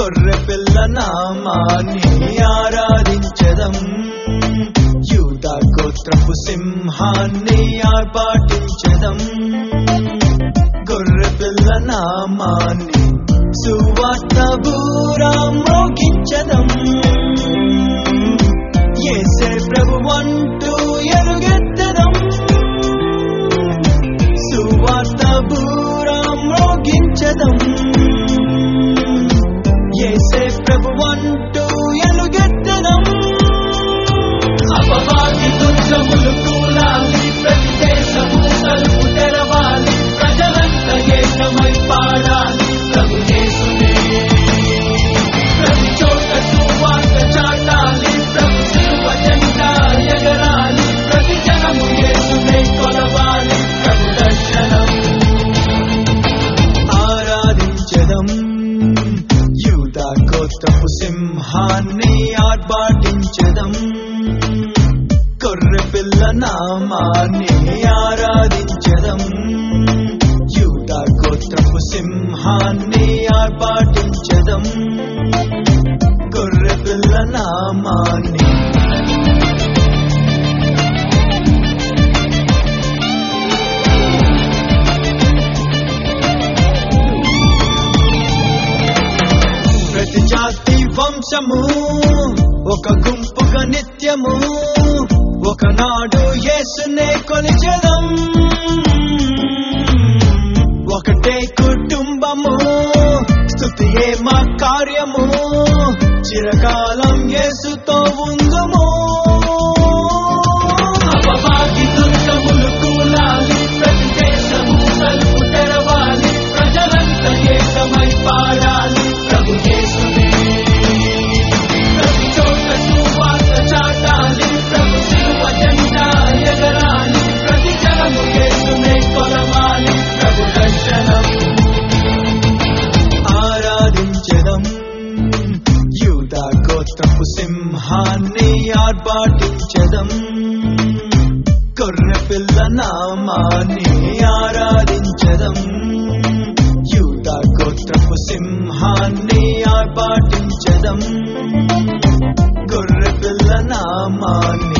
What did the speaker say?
గొర్రె పిల్ల నామాన్ని ఆరాధించదం యూదా గోత్రపు సింహాన్ని ఆర్పాటించదం గొర్రె పిల్ల నామాన్ని సువార్త బూరా మోగించదం ఏసే ప్రభు అంటూ ఎలుగెత్తదం సువార్త బూరా మోగించదం ఏసే ప్రభు అంటూ ఎలుగెత్తదం అపవాది దుర్గములు కూలాలి ప్రతి దేశము తలుపు తెరవాలి ప్రజలంతా ఏకమై పాడాలి ప్రభు యేసునే ప్రతి చోట సువార్త చాటాలి ప్రభు శిలువ జెండా ఎగరాలి ప్రతి జనము యేసునే కొలవాలి ప్రభు దర్శనం ఆరాధించదం యూదా గోత్రపు సింహాన్ని ఆర్భాటించదం గొర్రె పిల్ల నామాన్ని ఆరాధించదం యూదా గోత్రపు సింహాన్ని ఆర్భాటించదం గొర్రె పిల్ల నామాన్ని ప్రతి జాతి వంశము ఒక గుంపుగా నిత్యము ఒకనాడు యేసునే కొలిచెదం ఒకటే కుటుంబము స్థుతియే మా కార్యము చిరకాలం యేసుతో ఉందుము అపవాది దుర్గములు కూలాలి ప్రతి దేశము తలుపు తెరవాలి ప్రజలంతా ఏకమై పాడాలి ప్రభు యేసునే ప్రతి చోట సువార్త చాటాలి ప్రభు శిలువ జెండా ఎగరాలి ప్రతి జనము యేసునే కొలవాలి ప్రభు దర్శనం ఆరాధించదం యూదా గోత్రపు సింహాన్ని ఆర్భాటించదం గొర్రె పిల్ల నామాన్ని ఆరాధించదం యూదా గోత్రపు సింహాన్ని ఆర్భాటించదం గొర్రె పిల్ల నామాన్ని